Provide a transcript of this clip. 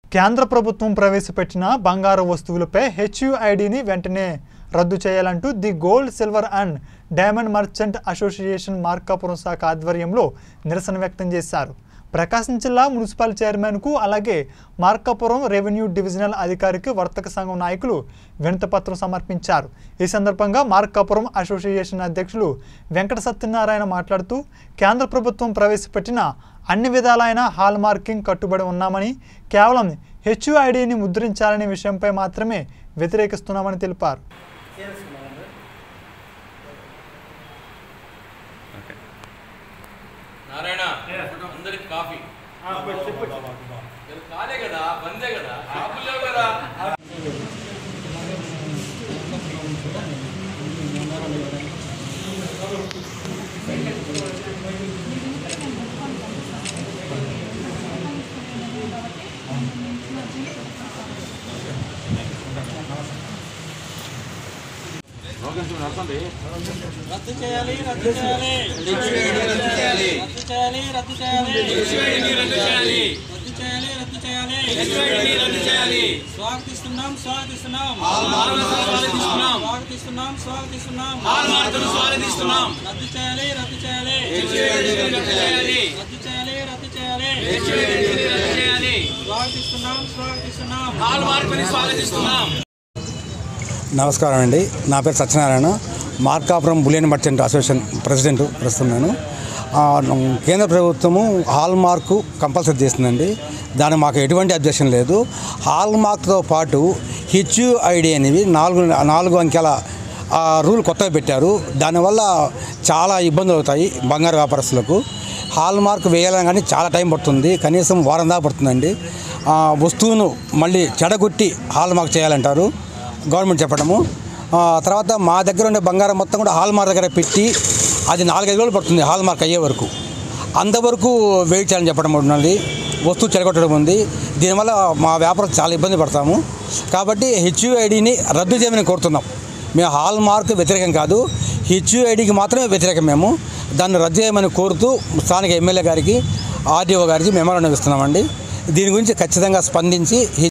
కేంద్ర ప్రభుత్వం ప్రవేశపెట్టిన బంగారు వస్తువులపై హెచ్యుఐడిని వెంటనే రద్దు చేయాలంటూ the gold silver and diamond merchant association Markapuram శాఖ ఆధ్వర్యంలో నిరసన వ్యక్తం చేశారు ప్రకాశం జిల్లా మున్సిపల్ చైర్మన్కు అలాగే మార్కాపురం రెవెన్యూ డివిజనల్ అధికారికి వర్తక సంఘం నాయకులు వినతిపత్రం సమర్పించారు ఈ సందర్భంగా మార్కాపురం అసోసియేషన్ అధ్యక్షులు వెంకట సత్యనారాయణ మాట్లాడుతూ కేంద్ర ప్రభుత్వం ప్రవేశపెట్టిన అన్ని విధాలైన హాల్ మార్కింగ్ కట్టుబడి ఉన్నామని కేవలం హెచ్యుఐడిని ముద్రించాలనే విషయంపై మాత్రమే వ్యతిరేకిస్తున్నామని తెలిపారు నారాయణ అందరికి కాఫీ ఇది కాలే కదా బందే కదా షాపులు లేవు కదా రద్దు చేయాలి రద్దు చేయాలి రద్దు చేయాలి రద్దు చేయాలి రద్దు చేయాలి రద్దు చేయాలి రద్దు చేయాలి రద్దు చేయాలి స్వాగతిస్తున్నాం స్వాగతిస్తున్నాం స్వాగతిస్తున్నాం స్వాగతిస్తున్నాం స్వాగతిస్తున్నాం స్వాగతిస్తున్నాం రద్దు చేయాలి రద్దు చేయాలి రద్దు చేయాలి రద్దు చేయాలి రద్దు చేయాలి రద్దు చేయాలి స్వాగతిస్తున్నాం స్వాగతిస్తున్నాం హాల్ మార్పుని స్వాగతిస్తున్నాం నమస్కారం అండి నా పేరు Satyanarayana Markapuram bullion merchant association president ప్రస్తుతం నేను ఆ, కేంద్ర ప్రభుత్వము హాల్ మార్కు కంపల్సరీ చేస్తుందండి దానికి మాకు ఎటువంటి అబ్జెక్షన్ లేదు హాల్ మార్క్తో పాటు హెచ్యుఐడి అనేవి నాలుగు నాలుగు అంకెల ఆ, రూల్ కొత్తగా పెట్టారు దానివల్ల చాలా ఇబ్బందులు అవుతాయి బంగారు వ్యాపారస్తులకు హాల్ మార్క్ వేయాలని కానీ చాలా టైం పడుతుంది కనీసం వారం దాకా పడుతుందండి ఆ, వస్తువును మళ్ళీ చెడగొట్టి హాల్ మార్క్ చేయాలంటారు గవర్నమెంట్ చెప్పడము ఆ, తర్వాత మా దగ్గర ఉండే బంగారం మొత్తం కూడా హాల్ మార్క్ దగ్గర పెట్టి అది నాలుగైదు రోజులు పడుతుంది హాల్ మార్క్ అయ్యే వరకు అంతవరకు వెయిట్ చేయాలని చెప్పడం ఉన్నది వస్తువు చెడగొట్టడం ఉంది దీనివల్ల మా వ్యాపారం చాలా ఇబ్బంది పడతాము కాబట్టి హెచ్యుఐడిని రద్దు చేయమని కోరుతున్నాం మేము హాల్ మార్క్ వ్యతిరేకం కాదు హెచ్యుఐడికి మాత్రమే వ్యతిరేకం మేము దాన్ని రద్దు చేయమని కోరుతూ స్థానిక ఎమ్మెల్యే గారికి ఆర్డీఓ గారికి మెమోరాండం ఇస్తున్నామండి దీని గురించి ఖచ్చితంగా స్పందించి